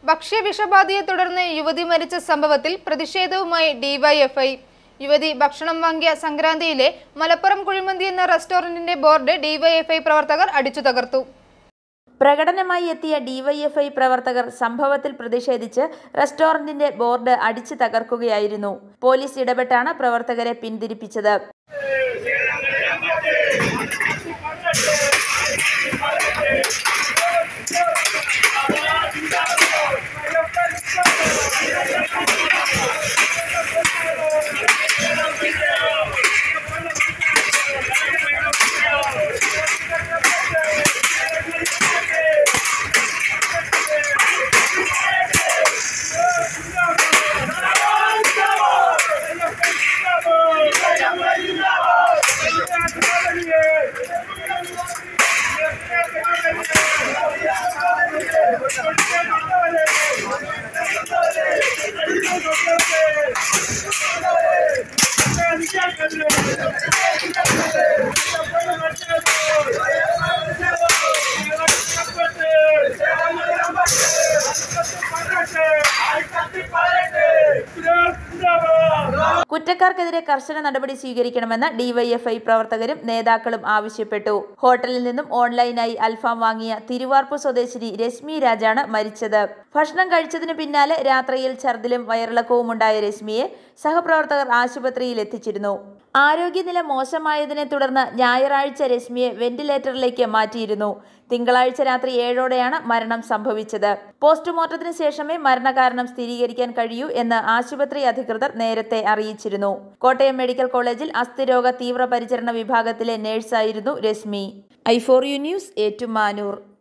ഭക്ഷ്യവിഷബാധയെ തുടർന്ന് യുവതി മരിച്ച സംഭവത്തിൽ പ്രതിഷേധവുമായി ഡിവൈഎഫ്ഐ യുവതി ഭക്ഷണം വാങ്ങിയ സംക്രാന്തിയിലെ മലപ്പുറം കുഴിമന്തി എന്ന റെസ്റ്റോറന്റിന്റെ ബോർഡ് ഡിവൈഎഫ്ഐ പ്രവർത്തകർ അടിച്ചു തകർത്തു പ്രകടനമായി എത്തിയ ഡിവൈഎഫ്ഐ പ്രവർത്തകർ സംഭവത്തിൽ പ്രതിഷേധിച്ച് റെസ്റ്റോറന്റിന്റെ ബോർഡ് അടിച്ചു തകർക്കുകയായിരുന്നു പോലീസ് ഇടപെട്ടാണ് പ്രവർത്തകരെ പിന്തിരിപ്പിച്ചത് കുറ്റക്കാർക്കെതിരെ കർശന നടപടി സ്വീകരിക്കണമെന്ന് ഡിവൈഎഫ്ഐ പ്രവർത്തകരും നേതാക്കളും ആവശ്യപ്പെട്ടു ഹോട്ടലിൽ നിന്നും ഓൺലൈനായി അൽഫാം വാങ്ങിയ തിരുവാർപ്പ് സ്വദേശിനി രശ്മി രാജാണ് മരിച്ചത് ഭക്ഷണം കഴിച്ചതിന് പിന്നാലെ രാത്രിയിൽ ഛർദിലും വയറിളക്കവും ഉണ്ടായ രശ്മിയെ സഹപ്രവർത്തകർ ആശുപത്രിയിൽ എത്തിച്ചിരുന്നു ആരോഗ്യനില മോശമായതിനെ തുടർന്ന് ഞായറാഴ്ച രശ്മിയെ വെന്റിലേറ്ററിലേക്ക് മാറ്റിയിരുന്നു തിങ്കളാഴ്ച രാത്രി ഏഴോടെയാണ് മരണം സംഭവിച്ചത് പോസ്റ്റ്മോർട്ടത്തിന് ശേഷമേ മരണകാരണം സ്ഥിരീകരിക്കാൻ കഴിയൂ എന്ന് ആശുപത്രി അധികൃതർ നേരത്തെ അറിയിച്ചിരുന്നു കോട്ടയം മെഡിക്കൽ കോളേജിൽ അസ്ഥിരോഗ തീവ്രപരിചരണ വിഭാഗത്തിലെ നഴ്സായിരുന്നു Reshmi I four you news Ettumanoor